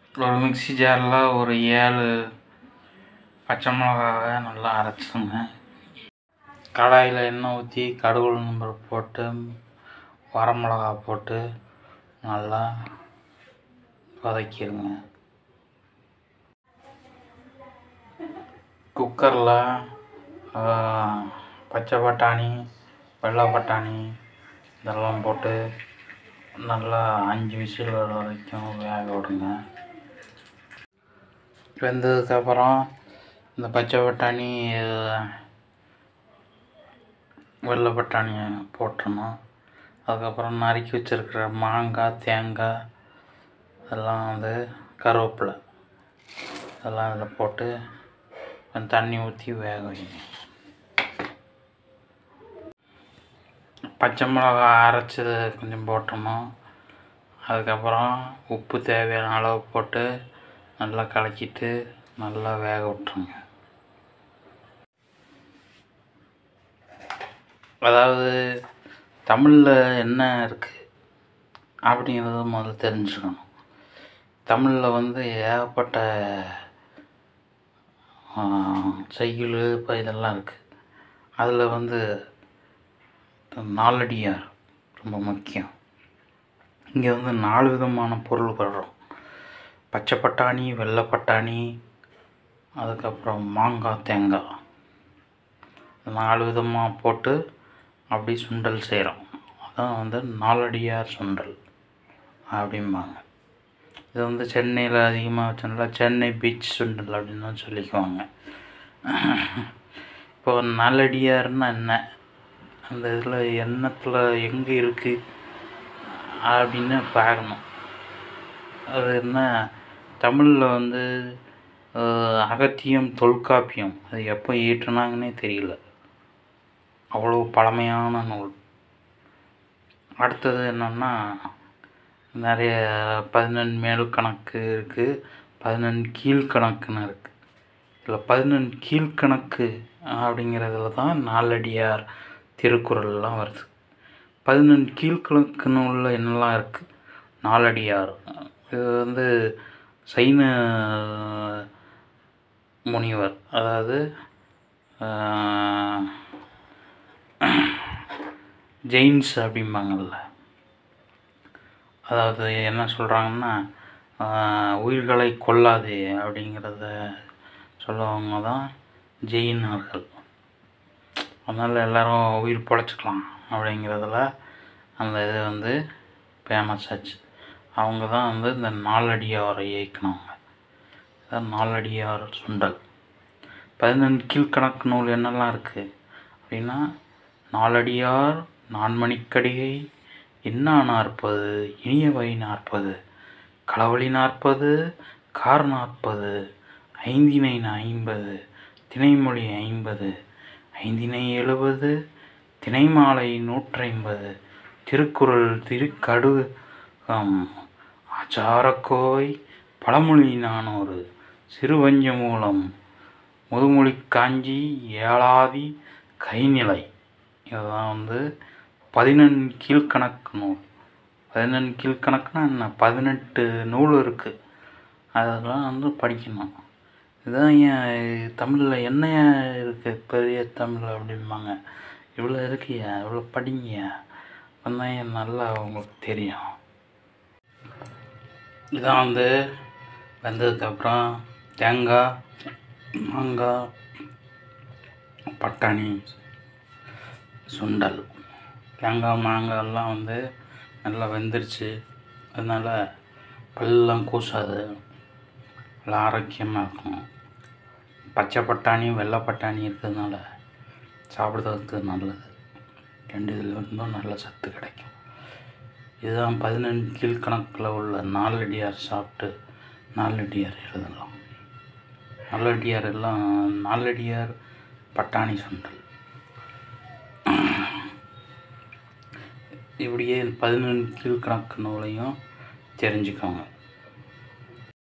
ஒரு மிக்ஸி ஜாரில் ஒரு ஏழு பச்சை மிளகாவை நல்லா அரைச்சிடுங்க கடாயில் எண்ணெய் ஊற்றி கடுகு உளுந்தம் பருப்பு போட்டு வரமிளகா போட்டு நல்லா வதக்கிடுங்க குக்கரில் பச்சை பட்டாணி வெள்ளை பட்டாணி இதெல்லாம் போட்டு நல்லா அஞ்சு விசில் வர வரைக்கும் வேக விடுங்க வெந்ததுக்கப்புறம் இந்த பச்சை பட்டாணி வெள்ளை பட்டாணியை போட்டுறணும் அதுக்கப்புறம் நறுக்கி வச்சுருக்கிற மாங்காய் தேங்காய் அதெல்லாம் வந்து கருவேப்பிலை அதெல்லாம் அதில் போட்டு கொஞ்சம் தண்ணி ஊற்றி வேக வைங்க பச்சை மிளகா அரைச்சது கொஞ்சம் போட்டணும் அதுக்கப்புறம் உப்பு தேவையான அளவு போட்டு நல்லா கலக்கிட்டு நல்லா வேக விட்ருங்க அதாவது தமிழில் என்ன இருக்குது அப்படிங்கிறத முதல்ல தெரிஞ்சுக்கணும் தமிழில் வந்து ஏகப்பட்ட செய்யுள் இப்போ இதெல்லாம் இருக்குது அதில் வந்து நாலடியார் ரொம்ப முக்கியம் இங்கே வந்து நாலு விதமான பொருள் வர்றோம் பச்சை பட்டாணி வெள்ளை பட்டாணி அதுக்கப்புறம் மாங்காய் தேங்காய் நாலு விதமாக போட்டு அப்படி சுண்டல் செய்கிறோம் அதான் வந்து நாலடியார் சுண்டல் அப்படிம்பாங்க இது வந்து சென்னையில் அதிகமாக வச்சனால சென்னை பீச் சுண்டல் அப்படின்னு தான் சொல்லிக்குவாங்க இப்போ நாலடியார்னா என்ன அந்த இதில் எண்ணத்தில் எங்கே இருக்குது அப்படின்னு பார்க்கணும் அது என்ன தமிழில் வந்து அகத்தியம் தொல்காப்பியம் அது எப்போ இயற்றுனாங்கன்னே தெரியல அவ்வளோ பழமையான நூல் அடுத்தது என்னென்னா நிறைய பதினெண் மேல் கணக்கு இருக்குது பதினெண் கீழ்கணக்குன்னு இருக்குது இதில் பதினெண் கீழ்கணக்கு அப்படிங்கிறதுல தான் நாலடியார் திருக்குறள்லாம் வருது பதினெண் கீழ்கணக்கு நூலில் என்னெல்லாம் இருக்குது நாலடியார் இது வந்து சைன முனிவர் அதாவது ஜெயின்ஸ் அப்படிம்பாங்கள்ல அதாவது என்ன சொல்கிறாங்கன்னா உயிர்களை கொல்லாதே அப்படிங்கிறத சொல்லுவவங்க தான் ஜெயினர்கள் அதனால் எல்லோரும் உயிர் பொழைச்சிக்கலாம் அப்படிங்கிறதுல அந்த இது வந்து ஃபேமஸ் ஆச்சு அவங்க தான் வந்து இந்த நாலடியாரை இயக்குனவங்க இதான் நாலடியார் சுண்டல் பதினெண்டு கீழ்கணக்கு நூல் என்னெல்லாம் இருக்குது அப்படின்னா நாலடியார் நான்மணிக்கடிகை என்னா நாற்பது இனியவை நாற்பது களவழி நாற்பது கார் நாற்பது ஐந்தினை ஐம்பது திணைமொழி ஐம்பது ஐந்தினை எழுபது திணைமாலை நூற்றைம்பது திருக்குறள் திருக்கடு ஆச்சாரக்கோவை பழமொழி நானூறு சிறுவஞ்ச மூலம் முதுமொழி காஞ்சி ஏழாதி கைநிலை இதெல்லாம் வந்து பதினெண் கீழ்கணக்கு நூல் பதினெண் கீழ்கணக்குனா என்ன பதினெட்டு நூல் இருக்குது அதெல்லாம் வந்து படிக்கணும் இதுதான் ஏன் தமிழில் என்ன இருக்குது பெரிய தமிழ் அப்படிம்பாங்க இவ்வளோ இருக்கியா இவ்வளோ படிங்க அப்போதான் ஏன் நல்லா உங்களுக்கு தெரியும் இதான் வந்து வெந்ததுக்கப்புறம் தேங்காய் மாங்காய் பட்டாணி சுண்டல் தேங்காய் மாங்காய் எல்லாம் வந்து நல்லா வெந்துருச்சு அதனால் பல்லாம் கூசாது நல்லா ஆரோக்கியமாக இருக்கும் பச்சை பட்டாணி வெள்ளை பட்டாணி இருக்கிறதுனால சாப்பிட்றதுக்கு நல்லது ரெண்டு இதில் இருந்தும் நல்ல சத்து கிடைக்கும் இதுதான் பதினெண்டு கீழ்கணக்கில் உள்ள நாலடியார் சாப்பிட்டு நாலடியார் எழுதலாம் நாலடியார் எல்லாம் நாலடியார் பட்டாணி சுண்டல் இப்படியே பதினெண்டு கீழ்கணக்கு நூலையும் தெரிஞ்சுக்கோங்க